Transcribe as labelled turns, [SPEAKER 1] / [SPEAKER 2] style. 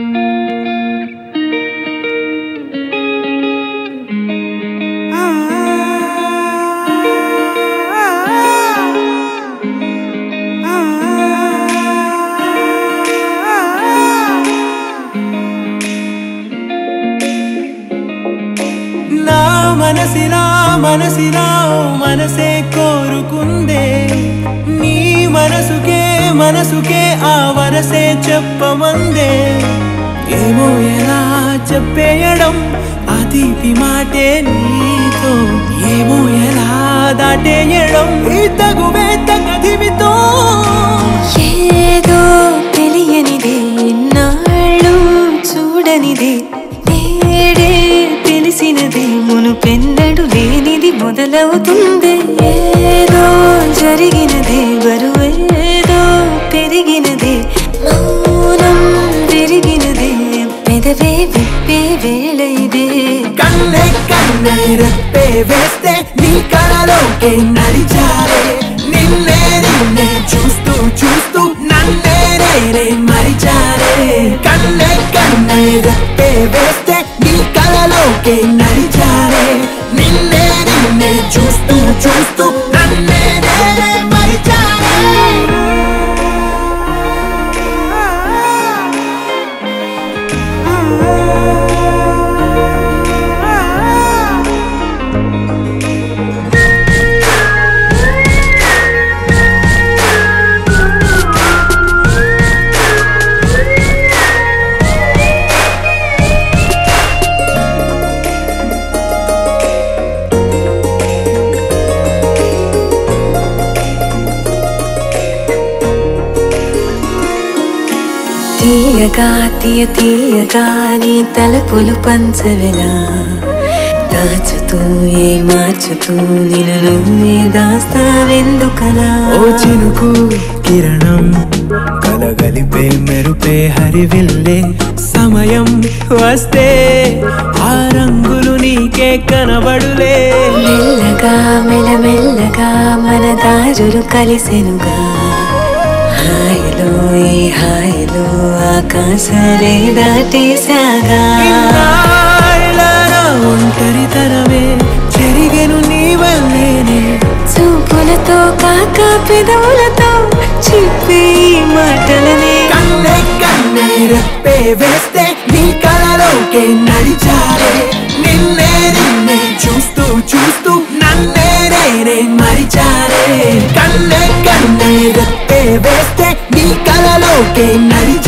[SPEAKER 1] నా మనసిలా మనసిలా ఓ మనసే కోరుకుందే నీ మనసుకే మనసుకే ఆ వరసే చెప్పమందే ఏమో ఎలా చెప్పేయడం ఆ తీపి మాటే నీతో ఏమో ఎలా దాటేయడం ఈ తగువే తగదివితో
[SPEAKER 2] ఏదో తెలియనిదే నాళ్ళు చూడనిదే నేడే తెలిసినదే మునుపెన్నడు లేనిది మొదలవుతుంది ఏదో జరిగినదే బరువేదో పెరిగినదే మౌనం విరిగినదే పెదవే విప్పే వేళ ఇదే
[SPEAKER 1] కన్నే కన్నే రెప్పే వేస్తే నీ కళలోకే నడిచారే నిన్నే నిన్నే చూస్తూ చూస్తూ నన్నే నేనే మరిచారే కన్నే కన్నే రెప్పే వేస్తే నీ కళలోకే నడిచారే నిన్నే నిన్నే చూస్తూ చూస్తూ నన్నే నేనే మరిచారే
[SPEAKER 2] తీయగా తీయ తీయగా నీ తలపులు పంచవెలా దాచుతూ ఏ మార్చుతూ నిన్ను నువ్వే దాస్తావెందుకలా
[SPEAKER 1] ఓ చినుకు కిరణం కలగలిపే మెరుపే హరివిల్లే సమయం వస్తే ఆ రంగులు నీకే కనబడులే
[SPEAKER 2] మెల్లగా మెల్లమెల్లగా మన దారులు కలిసెనుగా హాయిలో ఈ హాయిలో ఆకాశాలే దాటేశాగా
[SPEAKER 1] ఇన్నాళ్ళ నా ఒంటరితనమే చెరిగెను నీ వల్లేనే
[SPEAKER 2] చూపులతో కాక పెదవులతో చెప్పే ఈ మాటలనే
[SPEAKER 1] కన్నే కన్నే రెప్పే వేస్తే నీ కళలోకే నడిచారే నిన్నే నిన్నే చూస్తూ చూస్తూ నన్నే నేనే మరిచారే కన్నే కన్నే రెప్పే వేస్తే నీ కళలోకే నడిచారే